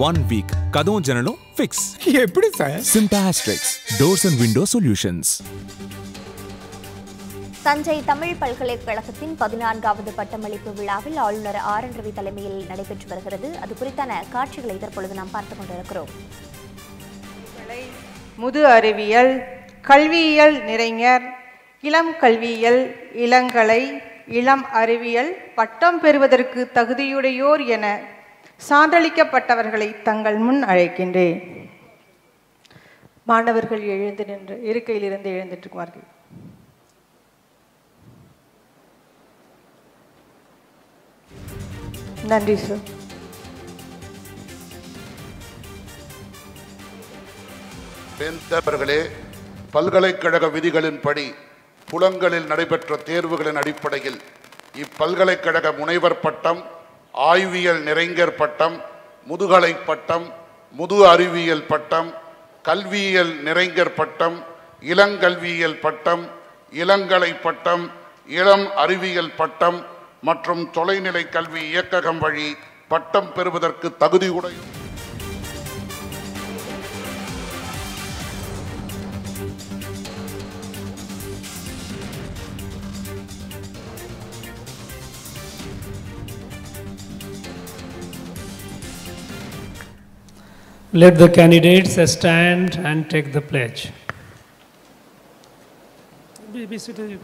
One week கதவும் ஜன்னலும் fix எப்படி சார் சிம்டாஸ்ட்ரிக்ஸ் doors and window solutions Thanjai Tamil பல்கலைக்கழகத்தின் பதினான்காவது பட்டமளிப்பு விழாவில் ஆளுநர் ஆர் என் ரவி தலைமையில் நடைபெற்று வருகிறது அது குறித்தான காட்சிகளை தற்பொழுது நாம் பார்த்துக் கொண்டிருக்கிறோம் முது அறிவியல் கல்வியியல் நிறைஞர் இளம் கல்வியியல் இளங்கலை இளம் அறிவியல் பட்டம் பெறுவதற்கு தகுதியுடையோர் என சான்றளிக்கப்பட்டவர்களை தங்கள் முன் அழைக்கின்றேன் மாணவர்கள் எழுந்து நின்று இருக்கையிலிருந்து எழுந்துட்டு இருக்குமார்கள் நன்றி சார் வேந்தவர்களே பல்கலைக்கழக விதிகளின்படி புலங்களில் நடைபெற்ற தேர்வுகளின் அடிப்படையில் இப்பல்கலைக்கழக முனைவர் பட்டம் ஆய்வியல் நிறைஞர் பட்டம் முதுகலை பட்டம் முது அறிவியல் பட்டம் கல்வியியல் நிறைஞர் பட்டம் இளங்கல்வியியல் பட்டம் இளங்கலை பட்டம் இளம் அறிவியல் பட்டம் மற்றும் தொலைநிலை கல்வி இயக்ககம் வழி பட்டம் பெறுவதற்கு தகுதியுடையும் Let the candidates stand and take the pledge. Be, be seated.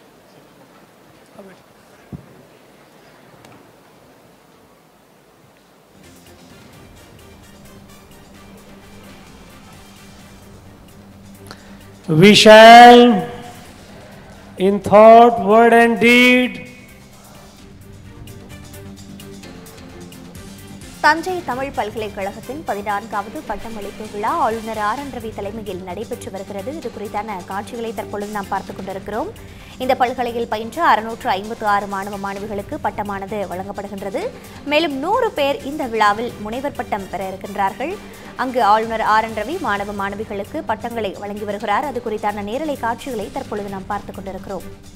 We shall, in thought, word, and deed, Thanjai Tamil பல்கலைக்கழகத்தின் பதினான்காவது பட்டமளிப்பு விழா ஆளுநர் ஆர் என் ரவி தலைமையில் நடைபெற்று வருகிறது இது குறித்தான காட்சிகளை தற்பொழுது நாம் பார்த்துக் கொண்டிருக்கிறோம் இந்த பல்கலையில் பயின்ற அறுநூற்று ஐம்பத்து ஆறு மாணவ மாணவிகளுக்கு பட்டமானது வழங்கப்படுகின்றது மேலும் நூறு பேர் இந்த விழாவில் முனைவர் பட்டம் பெற இருக்கின்றார்கள் அங்கு ஆளுநர் ஆர் என் ரவி மாணவ மாணவிகளுக்கு பட்டங்களை வழங்கி வருகிறார் அது குறித்தான நேரலை காட்சிகளை தற்பொழுது நாம் பார்த்துக் கொண்டிருக்கிறோம்